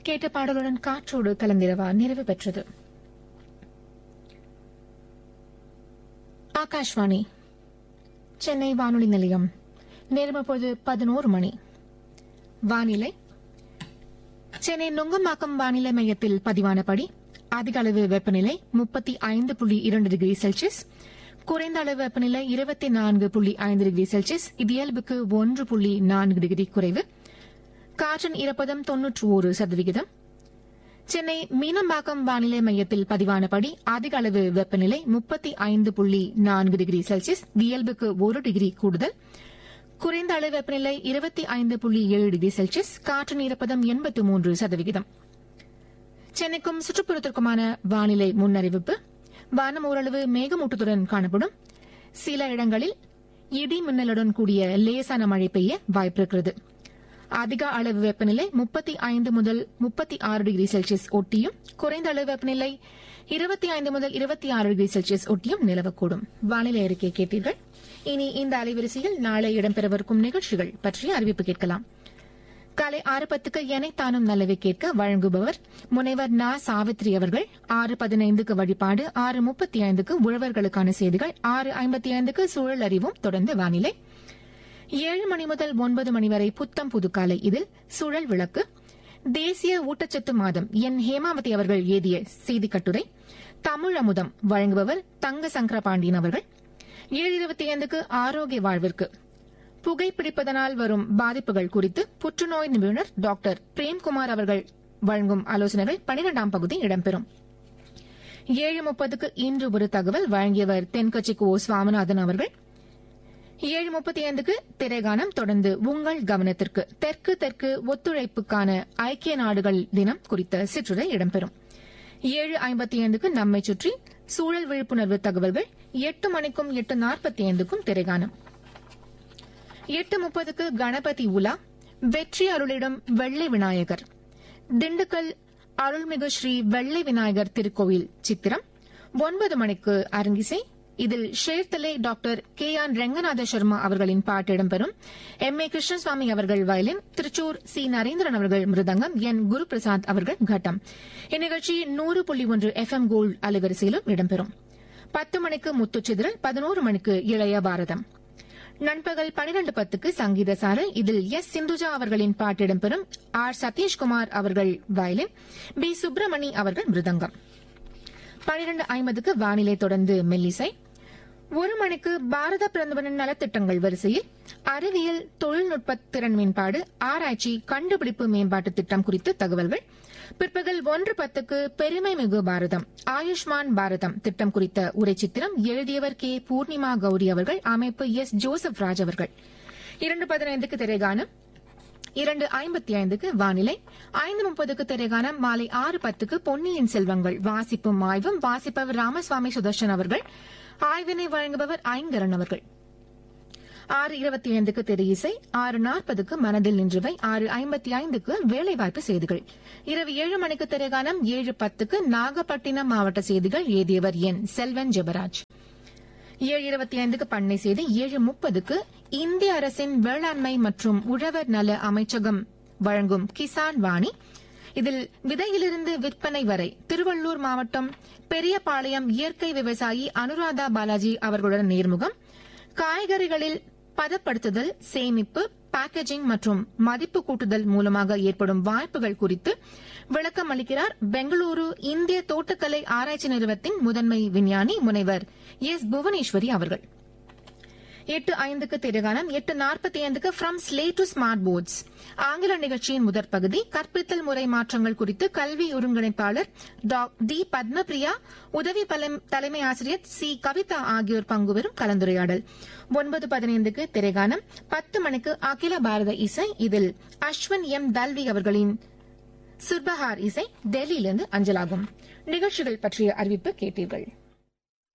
கேட்ட பாடலுடன் காற்றோடு கலந்திரவா நிறைவு பெற்றது ஆகாஷ்வாணி சென்னை வானொலி நிலையம் நேரம் இப்போது பதினோரு மணி வானிலை சென்னை நுங்கம்பாக்கம் வானிலை மையத்தில் பதிவானபடி அதிக அளவு வெப்பநிலை முப்பத்தி ஐந்து புள்ளி இரண்டு டிகிரி செல்சியஸ் குறைந்த அளவு வெப்பநிலை இருபத்தி நான்கு புள்ளி ஐந்து டிகிரி செல்சியஸ் இது இயல்புக்கு ஒன்று புள்ளி நான்கு டிகிரி குறைவு காற்றின் ஈரப்பதம் தொன்னூற்று ஒரு சதவிகிதம் சென்னை மீனம்பாக்கம் வானிலை மையத்தில் பதிவானபடி அதிக அளவு வெப்பநிலை முப்பத்தி ஐந்து புள்ளி நான்கு டிகிரி செல்சியஸ் இயல்புக்கு ஒரு டிகிரி கூடுதல் குறைந்த அளவு வெப்பநிலை இருபத்தி ஐந்து புள்ளி ஏழு டிகிரி செல்சியஸ் காற்றின் ஈரப்பதம் எண்பத்து மூன்று சதவிகிதம் சென்னைக்கும் சுற்றுப்புறத்திற்குமான வானிலை முன்னறிவிப்பு வானம் ஓரளவு மேகமூட்டத்துடன் காணப்படும் சில இடங்களில் இடி மின்னலுடன் கூடிய லேசான மழை பெய்ய வாய்ப்பிருக்கிறது அதிக அளவு வெப்பநிலை முப்பத்தி ஐந்து முதல் முப்பத்தி ஆறு டிகிரி செல்சியஸ் ஒட்டியும் குறைந்த அளவு வெப்பநிலை இருபத்தி ஐந்து முதல் இருபத்தி ஆறு டிகிரி செல்சியஸ் ஒட்டியும் நிலவக்கூடும் வானிலை அறிக்கை கேட்டீர்கள் இனி இந்த அலைவரிசையில் நாளை இடம்பெறவிருக்கும் நிகழ்ச்சிகள் பற்றிய அறிவிப்பு கேட்கலாம் காலை ஆறு பத்துக்கு எனைத்தானும் நல்லவை கேட்க வழங்குபவர் முனைவர் நா சாவித்ரி அவர்கள் ஆறு பதினைந்துக்கு வழிபாடு ஆறு முப்பத்தி ஐந்துக்கு உழவர்களுக்கான செய்திகள் ஆறு ஐம்பத்தி ஐந்துக்கு சூழல் அறிவும் தொடர்ந்து வானிலை ஏழு மணி முதல் ஒன்பது மணி வரை புத்தம் புதுக்காலை இதில் சுழல் விளக்கு தேசிய ஊட்டச்சத்து மாதம் என் ஹேமாவதி அவர்கள் எழுதிய செய்தி கட்டுரை தமிழ் அமுதம் வழங்குபவர் தங்க சங்கர பாண்டியன் அவர்கள் ஏழு இருபத்தி ஐந்துக்கு ஆரோக்கிய வாழ்விற்கு புகைப்பிடிப்பதனால் வரும் பாதிப்புகள் குறித்து புற்றுநோய் நிபுணர் டாக்டர் பிரேம்குமார் அவர்கள் வழங்கும் ஆலோசனைகள் பனிரெண்டாம் பகுதி இடம்பெறும் ஏழு முப்பதுக்கு இன்று ஒரு தகவல் வழங்கியவர் தென்கட்சி கோ சுவாமிநாதன் அவர்கள் ஏழு முப்பத்தி ஐந்துக்கு திரைகானம் தொடர்ந்து உங்கள் கவனத்திற்கு தெற்கு தெற்கு ஒத்துழைப்புக்கான ஐக்கிய நாடுகள் தினம் குறித்த சிற்றுரை இடம்பெறும் ஏழு ஐம்பத்தி ஐந்துக்கு நம்மை சுற்றி சூழல் விழிப்புணர்வு தகவல்கள் எட்டு மணிக்கும் எட்டு நாற்பத்தி ஐந்துக்கும் திரைகானம் எட்டு முப்பதுக்கு கணபதி உலா வெற்றி அருளிடம் வெள்ளை விநாயகர் திண்டுக்கல் அருள்மிகு ஸ்ரீ வெள்ளை விநாயகர் திருக்கோவில் சித்திரம் ஒன்பது மணிக்கு அரங்கிசை இதில் ஷேர்தலே doctor K N Ranganatha Sharma அவர்களின் பாட்டு இடம்பெறும் எம் ஏ கிருஷ்ணசுவாமி அவர்கள் வயலின் திருச்சூர் சி நரேந்திரன் அவர்கள் மிருதங்கம் என் குரு பிரசாத் அவர்கள் கட்டம் இந்நிகழ்ச்சி நூறு புள்ளி ஒன்று எஃப் எம் கோல்டு அலைவரிசையிலும் இடம்பெறும் பத்து மணிக்கு முத்துச்சிதறல் பதினோரு மணிக்கு இளைய பாரதம் நண்பகல் பனிரண்டு பத்துக்கு சங்கீத சாரல் இதில் எஸ் சிந்துஜா அவர்களின் பாட்டு இடம்பெறும் ஆர் சதீஷ்குமார் அவர்கள் வயலின் பி சுப்பிரமணி அவர்கள் மிருதங்கம் பனிரண்டு ஐம்பதுக்கு வானிலை தொடர்ந்து மெல்லிசை ஒரு மணிக்கு பாரத பிரதமரின் நலத்திட்டங்கள் வரிசையில் அறிவியல் தொழில்நுட்ப திறன் மேம்பாடு ஆராய்ச்சி கண்டுபிடிப்பு மேம்பாட்டு திட்டம் குறித்து தகவல்கள் பிற்பகல் ஒன்று பத்துக்கு பெருமை மிகு பாரதம் ஆயுஷ்மான் பாரதம் திட்டம் குறித்த உரைச்சித்திரம் எழுதியவர் கே பூர்ணிமா கௌரி அவர்கள் அமைப்பு எஸ் ஜோசப் ராஜ் அவர்கள் இரண்டு பதினைந்துக்கு திரைகானம் இரண்டு ஐம்பத்தி ஐந்துக்கு வானிலை ஐந்து முப்பதுக்கு திரைகானம் மாலை ஆறு பத்துக்கு பொன்னியின் செல்வங்கள் வாசிப்பும் ஆய்வும் வாசிப்பவர் ராமசுவாமி சுதர்ஷன் அவர்கள் ஆய்வினை வழங்குபவர் ஐங்கரன் அவர்கள் ஆறு இருபத்தி ஐந்துக்கு திரு இசை ஆறு நாற்பதுக்கு மனதில் நின்றவை ஆறு ஐம்பத்தி ஐந்துக்கு வேலைவாய்ப்பு செய்திகள் இரவு ஏழு மணிக்கு திரைகானம் ஏழு பத்துக்கு நாகப்பட்டினம் மாவட்ட செய்திகள் எழுதியவர் என் செல்வன் ஜெபராஜ் ஏழு இருபத்தி ஐந்துக்கு பண்ணை செய்தி ஏழு முப்பதுக்கு இந்திய அரசின் வேளாண்மை மற்றும் உழவர் நல அமைச்சகம் வழங்கும் கிசான் வாணி இதில் விதையிலிருந்து விற்பனை வரை திருவள்ளூர் மாவட்டம் பெரியபாளையம் இயற்கை விவசாயி அனுராதா பாலாஜி அவர்களுடன் நேர்முகம் காய்கறிகளில் பதப்படுத்துதல் சேமிப்பு பேக்கேஜிங் மற்றும் மதிப்பு கூட்டுதல் மூலமாக ஏற்படும் வாய்ப்புகள் குறித்து விளக்கம் அளிக்கிறார் பெங்களூரு இந்திய தோட்டக்கலை ஆராய்ச்சி நிறுவனத்தின் முதன்மை விஞ்ஞானி முனைவர் எஸ் புவனேஸ்வரி அவர்கள் எட்டு ஐந்துக்கு திரைகானம் எட்டு நாற்பத்தி ஐந்துக்கு from slate to smart boards ஆங்கில நிகழ்ச்சியின் முதற் பகுதி கற்பித்தல் முறை மாற்றங்கள் குறித்து கல்வி ஒருங்கிணைப்பாளர் டி பத்மபிரியா உதவி தலைமை ஆசிரியர் சி கவிதா ஆகியோர் பங்குபெறும் கலந்துரையாடல் ஒன்பது பதினைந்துக்கு திரைகானம் பத்து மணிக்கு அகில பாரத இசை இதில் அஸ்வன் எம் தல்வி அவர்களின் சுர்பஹார் இசை டெல்லியிலிருந்து அஞ்சலாகும் நிகழ்ச்சிகள் பற்றிய அறிவிப்பு கேட்டீர்கள்